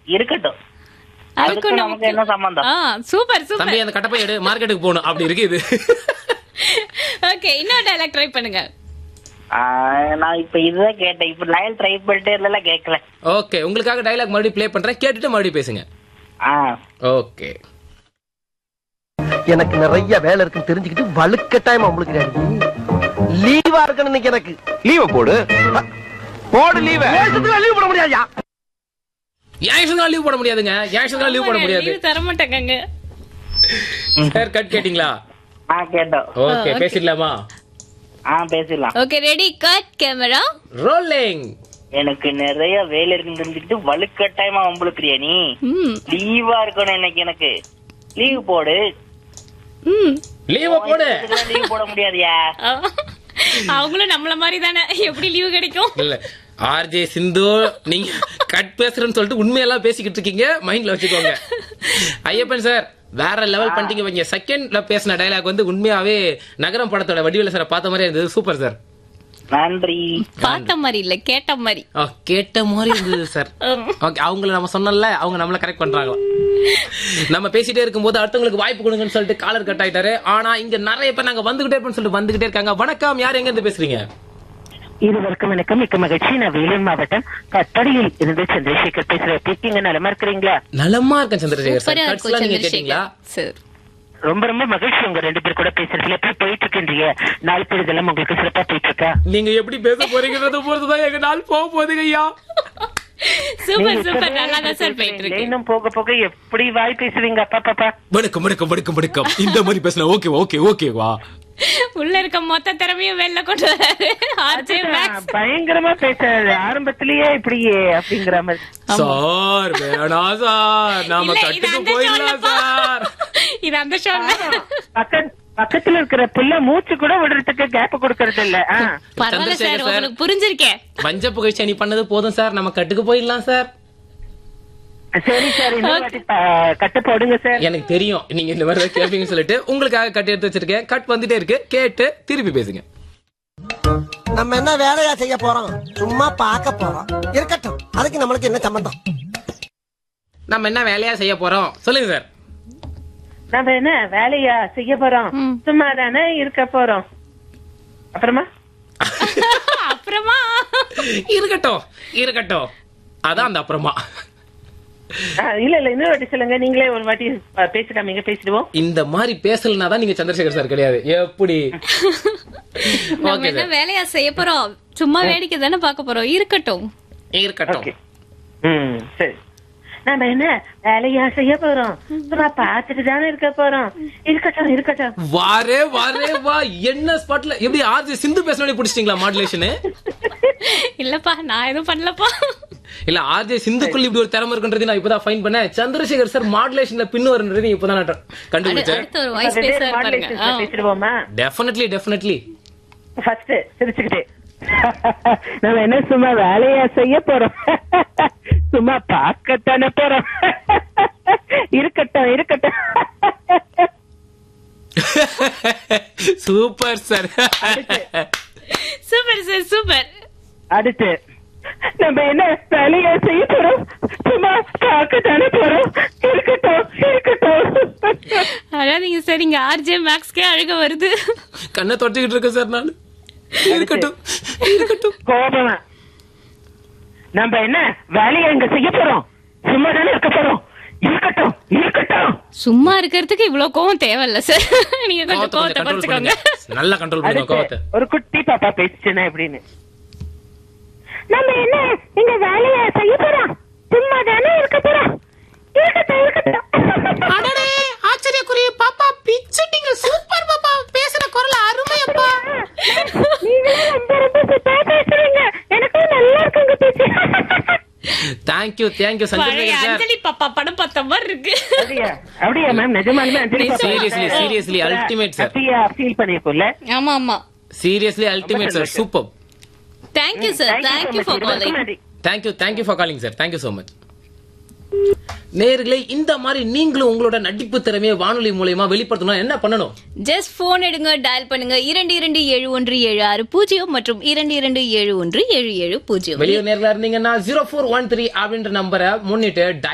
இருக்கட்டும் அதுக்கும் அதுக்கும் நமக்கு என்ன சம்பந்தம் ஆ சூப்பர் சூப்பர் தம்பி அந்த கட்டப்பை எடு மார்க்கெட்டுக்கு போகணும் அப்படி இருக்கு இது ஓகே இன்னொரு டைலாக் ட்ரை பண்ணுங்க ஆ, நான் இப்ப இதுதான் கேட்டேன் இப்ப லயல் ட்ரை பண்ணிட்டே இல்ல கேட்கல ஓகே உங்களுக்காக டைலாக் மறுபடியும் ப்ளே பண்றேன் கேட்டுட்டு மறுபடியும் பேசுங்க ஆ ஓகே எனக்கு நிறைய வேலை இருக்குன்னு தெரிஞ்சுக்கிட்டு வலுக்கட்டாயமா உங்களுக்கு லீவா இருக்கணும் இன்னைக்கு எனக்கு லீவ போடு போடு லீவ லீவ் போட முடியாதுயா ஏன் இஷ்டம் லீவ் போட முடியாதுங்க ஏன் இஷ்டம் லீவ் போட முடியாது லீவ் தர மாட்டேங்க சார் கட் கேட்டிங்களா ஆ கேட்டோம் ஓகே okay. பேசிடலாமா ஆ பேசிடலாம் okay ready cut camera rolling எனக்கு நிறைய வேலை இருக்குன்னு தெரிஞ்சுக்கிட்டு வலுக்கட்டாயமா வம்புழுக்கிறியா நீ ம் லீவா இருக்கணும் இன்னைக்கு எனக்கு லீவ் போடு ம் லீவ போடு லீவ் போட முடியாதுயா ஆ. அவங்களும் நம்மள மாதிரி தானே எப்படி லீவு கிடைக்கும் இல்ல ஆர்ஜே சிந்து நீங்க கட் பேசுறேன்னு சொல்லிட்டு உண்மையெல்லாம் பேசிக்கிட்டு இருக்கீங்க மைண்ட்ல வச்சுக்கோங்க ஐயப்பன் சார் வேற லெவல் பண்ணிட்டீங்க வைங்க செகண்ட்ல பேசின டயலாக் வந்து உண்மையாவே நகரம் படத்தோட வடிவேல சார் பார்த்த மாதிரி இருந்தது சூப்பர் சார் நன்றி பார்த்த மாதிரி இல்ல கேட்ட மாதிரி ஆ, கேட்ட மாதிரி இருந்தது சார் ம். ஓகே அவங்கள நம்ம சொன்னோம்ல அவங்க நம்மள கரெக்ட் பண்றாங்களா நம்ம பேசிட்டே இருக்கும்போது அடுத்தவங்களுக்கு வாய்ப்பு கொடுங்கன்னு சொல்லிட்டு காலர் கட் ஆயிட்டாரு ஆனா இங்க நிறைய பேர் நாங்க வந்துகிட்டே இருப்போம்னு சொல்லிட்டு வந்துகிட்டே இருக்காங்க வணக்கம் யார் எங்க இருந்து பேசுறீங்க இருவருக்கும் வணக்கம் மிக்க மகிழ்ச்சி நான் வேலூர் மாவட்டம் கட்டடியில் இருந்து சந்திரசேகர் பேசுறேன் இருக்கீங்க நலமா இருக்கிறீங்களா நலமா இருக்கேன் சந்திரசேகர் சார் சூப்பரா கட்ஸ்லாம் இருக்கும் நீங்க கேட்டீங்களா சந்திரசேகர் சார் ரொம்ப ரொம்ப மகிழ்ச்சி உங்க ரெண்டு பேர் கூட பேசுறதுல எப்படி போயிட்டு இருக்கின்றீங்க நாள் பொழுதெல்லாம் உங்களுக்கு சிறப்பா போயிட்டு இருக்கா நீங்க எப்படி பேச போறீங்கன்றத பொறுத்துதான் எங்க நாள் போக போகுதுங்க ஐயா சூப்பர் நீங்க சூப்பர் இப்பவே நல்லா தான் சார் இப்படி போயிட்டு இருக்கு இன்னும் போக போக எப்படி வாய் பேசுவீங்க அப்பா பாப்பா வணக்கம் வணக்கம் வணக்கம் வணக்கம் இந்த மாதிரி பேசினா ஓகே ஓகே ஓகேவா உள்ள இருக்க மொத்த திறமையும் வெளில கொண்டு வராரு ஆர்ஜே மேக்ஸ் பயங்கரமா பேசுறாரு ஆரம்பத்திலேயே இப்படியே அப்படிங்கிற மாதிரி சார் வேணாம் சார் நாம இல்ல, இது கட்டுக்கு அந்த போயிடலாம் ஷோலப்பா. சார் இது அந்த ஷோல பக்கத் பக்கத்துல இருக்கிற புள்ள மூச்சு கூட விடுறதுக்கு கேப் கொடுக்கறது இல்ல ஆ. பரவாயில்ல சார் சந்திரசேகர் சார். உங்களுக்கு புரிஞ்சிருக்கேன் வஞ்ச புகழ்ச்சி நீ பண்ணது போதும் சார் நம்ம கட்டுக்கு போயிடலாம் சார் சரி சார் இன்னொரு வாட்டி ப- கட்டு போடுங்க சார் எனக்கு தெரியும் நீங்க இந்த மாதிரி தான் கேட்பீங்கன்னு சொல்லிட்டு உங்களுக்காக கட் எடுத்து வச்சிருக்கேன் கட் வந்துட்டே இருக்கு கேட்டு திருப்பி பேசுங்க நம்ம என்ன வேலையா செய்ய போறோம் சும்மா பார்க்க போறோம் இருக்கட்டும் அதுக்கு நம்மளுக்கு என்ன சம்பந்தம் நம்ம என்ன வேலையா செய்ய போறோம் சொல்லுங்க சார் நம்ம என்ன வேலையா செய்ய போறோம் ம். சும்மா தானே இருக்க போறோம் அப்புறமா அப்புறமா இருக்கட்டும் இருக்கட்டும் அதான் அந்த அப்புறமா ஆ, இல்ல இல்ல இன்னொரு வாட்டி சொல்லுங்க நீங்களே ஒரு வாட்டி அ, பேசி காமிங்க பேசிடுவோம் இந்த மாதிரி பேசலனா தான் நீங்க சந்திரசேகர் சார் கிடையாது எப்படி நம்ம ஓகே என்ன சார் வேலையா செய்ய போறோம் சும்மா வேடிக்கை தானே பார்க்க போறோம் இருக்கட்டும் இருக்கட்டும் ஓகே ம் சரி நம்ம என்ன வேலையா செய்ய போறோம் சும்மா பார்த்துட்டு தானே இருக்க போறோம் இருக்கட்டும் இருக்கட்டும் வாரே வாரே வா என்ன ஸ்பாட்ல எப்படி ஆர்ஜி சிந்து பேசணும் பிடிச்சிட்டீங்களா மாடுலேஷன் இல்லப்பா நான் எதுவும் பண்ணலப்பா இல்ல ஆர்ஜே சிந்துக்குள்ள இப்படி ஒரு திறமை இருக்குன்றது நான் இப்பதான் ஃபைன் பண்ணேன் சந்திரசேகர் சார் மாடுலேஷன்ல பின்னு வருன்றது இப்பதான் நான் அடு- கண்டுபிடிச்சேன் அடுத்து ஒரு வாய்ஸ் பேசுறாரு பாருங்க ஆ. பேசிடுவோமா டெஃபினெட்லி டெஃபினெட்லி ஃபர்ஸ்ட் சிரிச்சுக்கிட்டே நம்ம என்ன சும்மா வேலையா செய்ய போறோம் சும்மா பார்க்கத்தானே போறோம் இருக்கட்டும் இருக்கட்டும் super sir super sir super அடுத்து நம்ம என்ன வேலையா செய்ய போறோம் சும்மா பார்க்கத்தானே போறோம் இருக்கட்டும் இருக்கட்டும் அழாதீங்க சார் இங்க ஆர்ஜே மேக்ஸ்க்கே அழுக வருது கண்ணை தொட்டிக்கிட்டு இருக்கேன் சார் நான் இருக்கட்டும் இருக்கட்டும் கோபமா நம்ம என்ன வேலையா இங்க செய்ய போறோம் சும்மா தானே இருக்க போறோம் இருக்கட்டும் இருக்கட்டும் சும்மா இருக்கிறதுக்கு இவ்வளவு கோவம் தேவையில்ல சார் நீங்க கொஞ்சம் கோவத்தை கோவத்தை கொஞ்சம் கண்ட்ரோல் குறைச்சுக்கோங்க பண்ணுங்க நல்லா கண்ட்ரோல் பண்ணுங்க கோவத்தை அடுத்து ஒரு குட்டி பாப்பா பேசுச்சுன்னா எப்படின்னு நம்ம என்ன இங்க வேலையா செய்ய போறோம் சும்மா தானே இருக்க போறோம் இருக்கட்டும் இருக்கட்டும் அடடே ஆச்சரியக்குரிய பாப்பா பிச்சுட்டீங்க சூப்பர் பாப்பா பேசுற குரல் அருமையப்பா நீங்களே ரொம்ப ரொம்ப சூப்பரா பேசுறீங்க எனக்கும் நல்லா இருக்குங்க பேச்சு தேங்க்யூ தேங்க்யூ பழைய சந்திரசேகர் சார் அஞ்சலி பாப்பா படம் பார்த்த மாதிரி இருக்கு அப்படியா அப்படியா மேம் நிஜமாலுமே அஞ்சலி பாப்பா Seriously, seriously, ultimate, sir. அப்படியா ஃபீல் பண்ணிருக்கோம்ல ஆமா ஆமா சீரியஸ்லி அல்டிமேட் சார் சந்தோஷம். Super thank you sir thank you for calling thank you thank you for calling sir thank you so much நேயர்களே இந்த மாதிரி நீங்களும் உங்களோட நடிப்பு திறமையை வானொலி மூலயமா வெளிப்படுத்தணும் என்ன பண்ணணும் ஜஸ்ட் போன் எடுங்க டயல் பண்ணுங்க இரண்டு இரண்டு ஏழு ஒன்று ஏழு ஆறு பூஜ்ஜியம் மற்றும் இரண்டு இரண்டு ஏழு ஒன்று ஏழு ஏழு பூஜ்ஜியம் வெளியூர் நேர்களா இருந்தீங்கன்னா ஜீரோ ஃபோர் ஒன் த்ரீ அப்படின்ற நம்பரை முன்னிட்டு